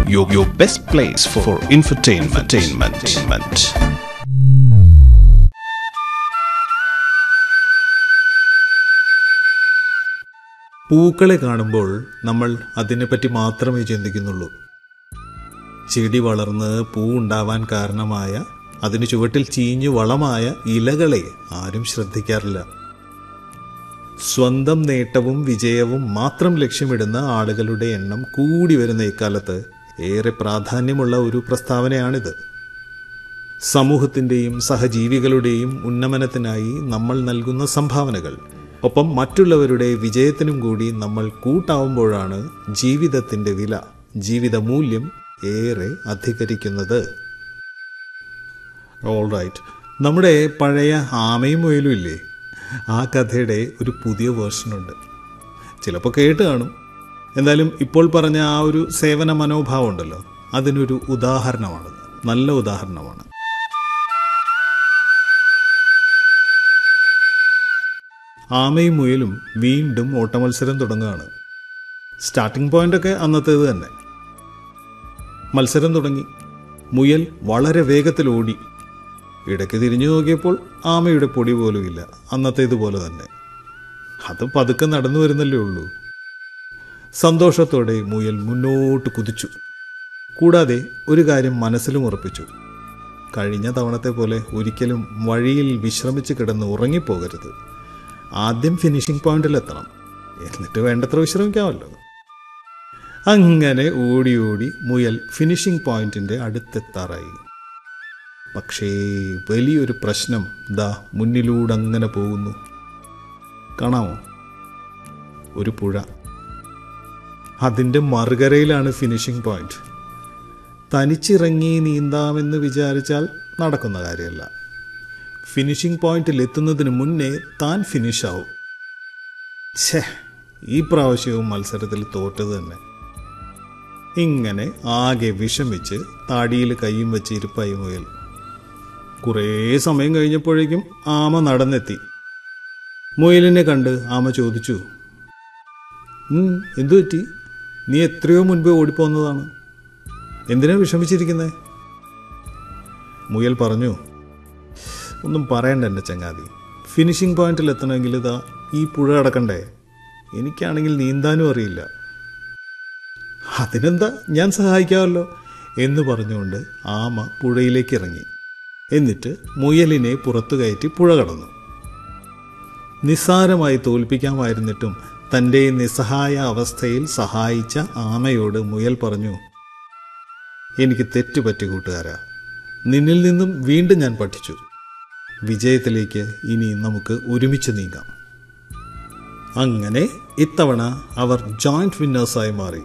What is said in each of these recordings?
your, your best place for, for infotainment. Entertainment. പൂക്കളെ കാണുമ്പോൾ നമ്മൾ അതിനെപ്പറ്റി മാത്രമേ ചിന്തിക്കുന്നുള്ളൂ ചെടി വളർന്ന് പൂ ഉണ്ടാവാൻ കാരണമായ അതിനു ചുവട്ടിൽ ചീഞ്ഞു വളമായ ഇലകളെ ആരും ശ്രദ്ധിക്കാറില്ല സ്വന്തം നേട്ടവും വിജയവും മാത്രം ലക്ഷ്യമിടുന്ന ആളുകളുടെ എണ്ണം കൂടി വരുന്ന ഇക്കാലത്ത് ഏറെ പ്രാധാന്യമുള്ള ഒരു പ്രസ്താവനയാണിത് സമൂഹത്തിൻ്റെയും സഹജീവികളുടെയും ഉന്നമനത്തിനായി നമ്മൾ നൽകുന്ന സംഭാവനകൾ ഒപ്പം മറ്റുള്ളവരുടെ വിജയത്തിനും കൂടി നമ്മൾ കൂട്ടാവുമ്പോഴാണ് ജീവിതത്തിൻ്റെ വില ജീവിത മൂല്യം ഏറെ അധികരിക്കുന്നത് ഓൾ റൈറ്റ് നമ്മുടെ പഴയ ആമയും മുയലും ഇല്ലേ ആ കഥയുടെ ഒരു പുതിയ വേർഷനുണ്ട് ചിലപ്പോൾ കേട്ട് കാണും എന്തായാലും ഇപ്പോൾ പറഞ്ഞ ആ ഒരു സേവന മനോഭാവം ഉണ്ടല്ലോ അതിനൊരു ഉദാഹരണമാണത് നല്ല ഉദാഹരണമാണ് ആമയും മുയലും വീണ്ടും ഓട്ടമത്സരം തുടങ്ങുകയാണ് സ്റ്റാർട്ടിംഗ് പോയിന്റൊക്കെ അന്നത്തേത് തന്നെ മത്സരം തുടങ്ങി മുയൽ വളരെ വേഗത്തിൽ ഓടി ഇടയ്ക്ക് തിരിഞ്ഞു നോക്കിയപ്പോൾ ആമയുടെ പൊടി പോലുമില്ല അന്നത്തേതുപോലെ തന്നെ അത് പതുക്കെ നടന്നു വരുന്നല്ലേ ഉള്ളൂ സന്തോഷത്തോടെ മുയൽ മുന്നോട്ട് കുതിച്ചു കൂടാതെ ഒരു കാര്യം മനസ്സിലും ഉറപ്പിച്ചു കഴിഞ്ഞ തവണത്തെ പോലെ ഒരിക്കലും വഴിയിൽ വിശ്രമിച്ച് കിടന്ന് ഉറങ്ങിപ്പോകരുത് ആദ്യം ഫിനിഷിംഗ് പോയിന്റിൽ എത്തണം എന്നിട്ട് വേണ്ടത്ര വിശ്രമിക്കാമല്ലോ അങ്ങനെ ഓടി ഓടി മുയൽ ഫിനിഷിംഗ് പോയിന്റിന്റെ അടുത്തെത്താറായി പക്ഷേ വലിയൊരു പ്രശ്നം ദാ മുന്നിലൂടെ അങ്ങനെ പോകുന്നു കാണാമോ ഒരു പുഴ അതിൻ്റെ മറുകരയിലാണ് ഫിനിഷിംഗ് പോയിന്റ് തനിച്ചിറങ്ങി നീന്താമെന്ന് വിചാരിച്ചാൽ നടക്കുന്ന കാര്യമല്ല ഫിനിഷിംഗ് പോയിന്റിൽ എത്തുന്നതിന് മുന്നേ താൻ ഫിനിഷാവും ഛേ ഈ പ്രാവശ്യവും മത്സരത്തിൽ തോറ്റത് തന്നെ ഇങ്ങനെ ആകെ വിഷമിച്ച് താടിയിൽ കൈയും വെച്ച് ഇരിപ്പായി മുയൽ കുറേ സമയം കഴിഞ്ഞപ്പോഴേക്കും ആമ നടന്നെത്തി മുയലിനെ കണ്ട് ആമ ചോദിച്ചു "ഉം, എന്തു പറ്റി നീ എത്രയോ മുൻപേ ഓടിപ്പോന്നതാണ് എന്തിനാ വിഷമിച്ചിരിക്കുന്നത് മുയൽ പറഞ്ഞു ഒന്നും പറയണ്ട എൻ്റെ ചങ്ങാതി ഫിനിഷിംഗ് പോയിന്റിൽ എത്തണമെങ്കിൽ ഇതാ ഈ പുഴ കടക്കണ്ടേ എനിക്കാണെങ്കിൽ നീന്താനും അറിയില്ല അതിനെന്താ ഞാൻ സഹായിക്കാമല്ലോ എന്ന് പറഞ്ഞുകൊണ്ട് ആമ പുഴയിലേക്ക് ഇറങ്ങി എന്നിട്ട് മുയലിനെ പുറത്തു കയറ്റി പുഴ കടന്നു നിസ്സാരമായി തോൽപ്പിക്കാമായിരുന്നിട്ടും തൻ്റെ നിസ്സഹായ അവസ്ഥയിൽ സഹായിച്ച ആമയോട് മുയൽ പറഞ്ഞു എനിക്ക് തെറ്റുപറ്റി കൂട്ടുകാരാ നിന്നിൽ നിന്നും വീണ്ടും ഞാൻ പഠിച്ചു വിജയത്തിലേക്ക് ഇനി നമുക്ക് ഒരുമിച്ച് നീങ്ങാം അങ്ങനെ ഇത്തവണ അവർ ജോയിന്റ് വിന്നേഴ്സായി മാറി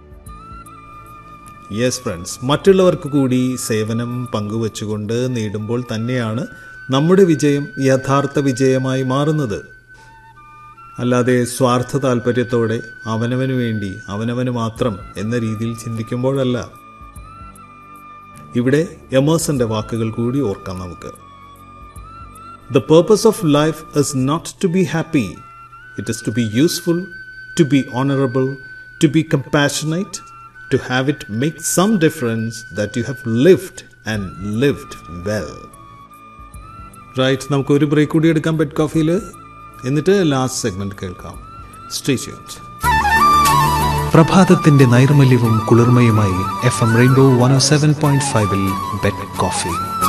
യെസ് ഫ്രണ്ട്സ് മറ്റുള്ളവർക്ക് കൂടി സേവനം പങ്കുവച്ചുകൊണ്ട് നേടുമ്പോൾ തന്നെയാണ് നമ്മുടെ വിജയം യഥാർത്ഥ വിജയമായി മാറുന്നത് അല്ലാതെ സ്വാർത്ഥ താല്പര്യത്തോടെ അവനവന് വേണ്ടി അവനവന് മാത്രം എന്ന രീതിയിൽ ചിന്തിക്കുമ്പോഴല്ല ഇവിടെ എമേഴ്സന്റെ വാക്കുകൾ കൂടി ഓർക്കാം നമുക്ക് the purpose of life is not to be happy it is to be useful to be honourable to be compassionate to have it make some difference that you have lived and lived well right നമുക്ക് ഒരു break കൂടി എടുക്കാം bed കോഫിയിൽ എന്നിട്ട് last segment കേൾക്കാം stay tuned പ്രഭാതത്തിന്റെ നൈർമല്യവും കുളിർമയുമായി F M rainbow one O seven point ഫൈവിൽ ബെഡ് കോഫി